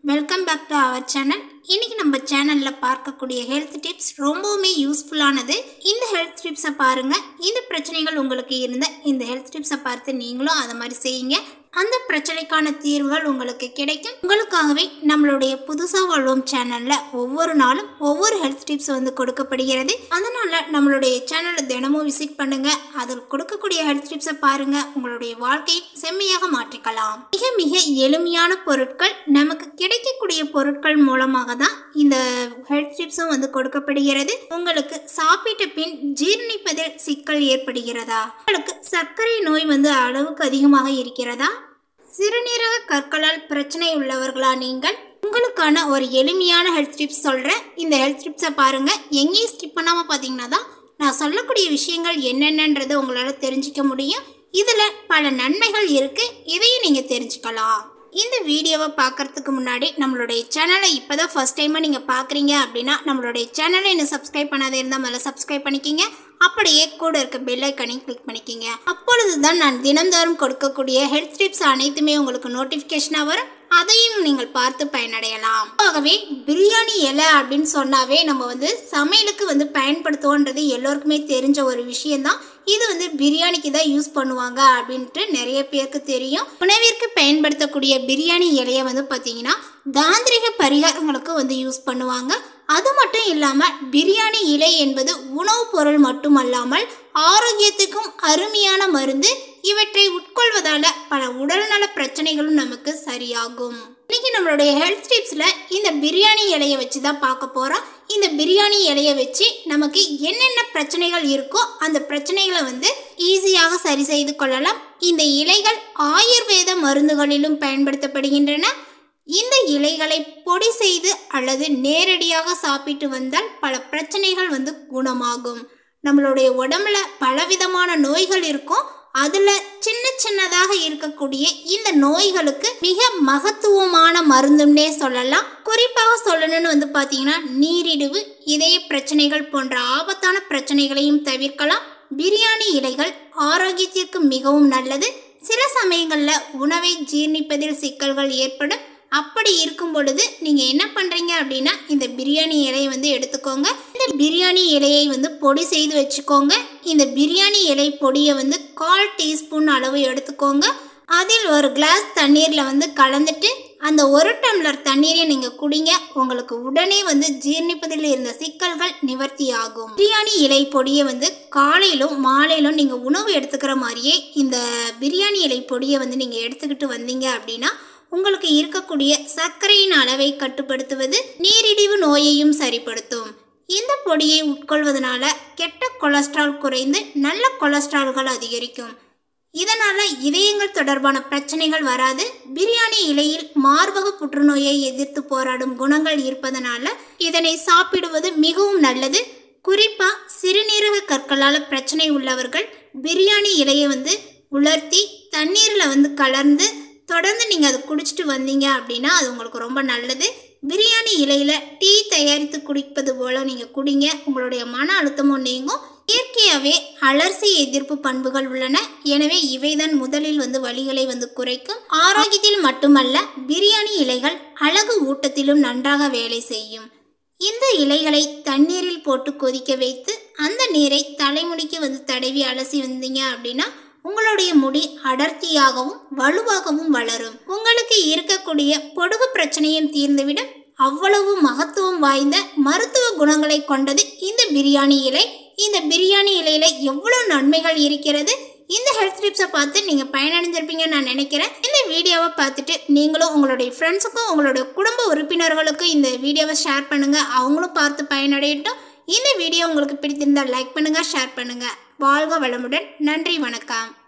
welcome back to our channel இன்னைக்கு நம்ம சேனலில் பார்க்கக்கூடிய ஹெல்த் டிப்ஸ் ரொம்பவுமே யூஸ்ஃபுல்லானது இந்த ஹெல்த் டிப்ஸை பாருங்கள் இந்த பிரச்சனைகள் உங்களுக்கு இருந்த இந்த ஹெல்த் டிப்ஸை பார்த்து நீங்களும் அதை மாதிரி செய்யுங்க அந்த பிரச்சனைக்கான தீர்வுகள் உங்களுக்கு கிடைக்கும் உங்களுக்காகவே நம்மளுடைய புதுசாக வாழ்வோம் சேனலில் ஒவ்வொரு நாளும் ஒவ்வொரு ஹெல்த் டிப்ஸ் வந்து கொடுக்கப்படுகிறது அதனால் நம்மளுடைய சேனலை தினமும் விசிட் பண்ணுங்க அதில் கொடுக்கக்கூடிய ஹெல்த் டிப்ஸை பாருங்க உங்களுடைய வாழ்க்கையை செம்மையாக மாற்றிக்கலாம் மிக மிக எளிமையான பொருட்கள் நமக்கு கிடைக்கக்கூடிய பொருட்கள் மூலமாக தான் இந்த ஹெல்த் டிப்ஸும் வந்து கொடுக்கப்படுகிறது உங்களுக்கு சாப்பிட்ட பின் ஜீரணிப்பதில் சிக்கல் ஏற்படுகிறதா உங்களுக்கு சர்க்கரை நோய் வந்து அளவுக்கு அதிகமாக இருக்கிறதா சிறுநீரக கற்களால் பிரச்சனை உள்ளவர்களா நீங்கள் உங்களுக்கான ஒரு எளிமையான ஹெல்த் டிப்ஸ் சொல்கிறேன் இந்த ஹெல்த் டிப்ஸை பாருங்கள் எங்கேயும் ஸ்கிப் பண்ணாமல் பார்த்தீங்கன்னா தான் நான் சொல்லக்கூடிய விஷயங்கள் என்னென்னன்றதை உங்களால் தெரிஞ்சிக்க முடியும் இதில் பல நன்மைகள் இருக்குது இதையும் நீங்கள் தெரிஞ்சுக்கலாம் இந்த வீடியோவை பார்க்கறதுக்கு முன்னாடி நம்மளுடைய சேனலை இப்போ தான் ஃபஸ்ட் டைமாக நீங்கள் பார்க்குறீங்க அப்படின்னா நம்மளுடைய சேனலை இன்னும் சப்ஸ்கிரைப் பண்ணாதே இருந்தால் முதல்ல சப்ஸ்கிரைப் பண்ணிக்கிங்க அப்படியே கூட இருக்க பெல் ஐக்கனையும் கிளிக் பண்ணிக்கிங்க அப்பொழுது தான் நான் தினந்தோறும் கொடுக்கக்கூடிய ஹெல்த் டிப்ஸ் அனைத்துமே உங்களுக்கு நோட்டிஃபிகேஷனாக வரும் அதையும் நீங்கள் பார்த்து பயனடையலாம் ஆகவே பிரியாணி இலை அப்படின்னு சொன்னாவே நம்ம வந்து சமையலுக்கு வந்து பயன்படுத்துவோன்றது எல்லோருக்குமே தெரிஞ்ச ஒரு விஷயம்தான் இது வந்து பிரியாணிக்கு தான் யூஸ் பண்ணுவாங்க அப்படின்ட்டு நிறைய பேருக்கு தெரியும் உணவிற்கு பயன்படுத்தக்கூடிய பிரியாணி இலையை வந்து பார்த்தீங்கன்னா தாந்திரிக பரிகாரங்களுக்கு வந்து யூஸ் பண்ணுவாங்க அது மட்டும் இல்லாமல் பிரியாணி இலை என்பது உணவுப் பொருள் மட்டுமல்லாமல் ஆரோக்கியத்துக்கும் அருமையான மருந்து இவற்றை உட்கொள்வதால பல உடல்நல பிரச்சனைகளும் நமக்கு சரியாகும் இன்னைக்கு நம்மளுடைய ஹெல்த் டிப்ஸில் இந்த பிரியாணி இலையை வச்சு தான் பார்க்க போகிறோம் இந்த பிரியாணி இலையை வச்சு நமக்கு என்னென்ன பிரச்சனைகள் இருக்கோ அந்த பிரச்சனைகளை வந்து ஈஸியாக சரி செய்து கொள்ளலாம் இந்த இலைகள் ஆயுர்வேத மருந்துகளிலும் பயன்படுத்தப்படுகின்றன இந்த இலைகளை பொடி செய்து அல்லது நேரடியாக சாப்பிட்டு வந்தால் பல பிரச்சனைகள் வந்து குணமாகும் நம்மளுடைய உடம்புல பலவிதமான நோய்கள் இருக்கும் அதில் சின்ன சின்னதாக இருக்கக்கூடிய இந்த நோய்களுக்கு மிக மகத்துவமான மருந்துன்னே சொல்லலாம் குறிப்பாக சொல்லணும்னு வந்து பார்த்தீங்கன்னா நீரிழிவு இதய பிரச்சனைகள் போன்ற ஆபத்தான பிரச்சனைகளையும் தவிர்க்கலாம் பிரியாணி இலைகள் ஆரோக்கியத்திற்கு மிகவும் நல்லது சில சமயங்களில் உணவை ஜீர்ணிப்பதில் சிக்கல்கள் ஏற்படும் அப்படி இருக்கும் பொழுது நீங்கள் என்ன பண்ணுறீங்க அப்படின்னா இந்த பிரியாணி இலையை வந்து எடுத்துக்கோங்க இந்த பிரியாணி இலையை வந்து பொடி செய்து வச்சுக்கோங்க இந்த பிரியாணி இலை பொடியை வந்து கால் டீஸ்பூன் அளவு எடுத்துக்கோங்க அதில் ஒரு கிளாஸ் தண்ணீரில் வந்து கலந்துட்டு அந்த ஒரு டம்ளர் தண்ணீரை நீங்கள் குடிங்க உங்களுக்கு உடனே வந்து ஜீர்ணிப்பதில் இருந்த சிக்கல்கள் நிவர்த்தி ஆகும் பிரியாணி இலை பொடியை வந்து காலையிலும் மாலையிலும் நீங்கள் உணவு எடுத்துக்கிற மாதிரியே இந்த பிரியாணி இலை பொடியை வந்து நீங்கள் எடுத்துக்கிட்டு வந்தீங்க அப்படின்னா உங்களுக்கு இருக்கக்கூடிய சர்க்கரையின் அளவை கட்டுப்படுத்துவது நீரிழிவு நோயையும் சரிப்படுத்தும் இந்த பொடியை உட்கொள்வதனால கெட்ட கொலஸ்ட்ரால் குறைந்து நல்ல கொலஸ்ட்ரால்கள் அதிகரிக்கும் இதனால் இதயங்கள் தொடர்பான பிரச்சனைகள் வராது பிரியாணி இலையில் மார்பக புற்றுநோயை எதிர்த்து போராடும் குணங்கள் இருப்பதனால இதனை சாப்பிடுவது மிகவும் நல்லது குறிப்பாக சிறுநீரக கற்களால் பிரச்சனை உள்ளவர்கள் பிரியாணி இலையை வந்து உலர்த்தி தண்ணீரில் வந்து கலர்ந்து தொடர்ந்து நீங்கள் அதை குடிச்சிட்டு வந்தீங்க அப்படின்னா அது உங்களுக்கு ரொம்ப நல்லது பிரியாணி இலையில் டீ தயாரித்து குடிப்பது போல் நீங்கள் குடிங்க உங்களுடைய மன அழுத்தமும் நீங்கும் இயற்கையாகவே அலர்சி எதிர்ப்பு பண்புகள் உள்ளன எனவே இவைதான் முதலில் வந்து வலிகளை வந்து குறைக்கும் ஆரோக்கியத்தில் மட்டுமல்ல பிரியாணி இலைகள் அழகு ஊட்டத்திலும் நன்றாக வேலை செய்யும் இந்த இலைகளை தண்ணீரில் போட்டு கொதிக்க வைத்து அந்த நீரை தலைமுடிக்கு வந்து தடவி அலசி வந்தீங்க அப்படின்னா உங்களுடைய முடி அடர்த்தியாகவும் வலுவாகவும் வளரும் உங்களுக்கு இருக்கக்கூடிய பொடுகு பிரச்சனையும் தீர்ந்துவிடும் அவ்வளவு மகத்துவம் வாய்ந்த மருத்துவ குணங்களை கொண்டது இந்த பிரியாணி இலை இந்த பிரியாணி இலையில எவ்வளோ நன்மைகள் இருக்கிறது இந்த ஹெல்த் டிப்ஸை பார்த்து நீங்கள் பயனடைஞ்சிருப்பீங்கன்னு நான் நினைக்கிறேன் இந்த வீடியோவை பார்த்துட்டு நீங்களும் உங்களுடைய ஃப்ரெண்ட்ஸுக்கும் உங்களுடைய குடும்ப உறுப்பினர்களுக்கும் இந்த வீடியோவை ஷேர் பண்ணுங்கள் அவங்களும் பார்த்து பயனடையட்டும் இந்த வீடியோ உங்களுக்கு பிடித்திருந்தால் லைக் பண்ணுங்கள் ஷேர் பண்ணுங்கள் வாழ்க வளமுடன் நன்றி வணக்கம்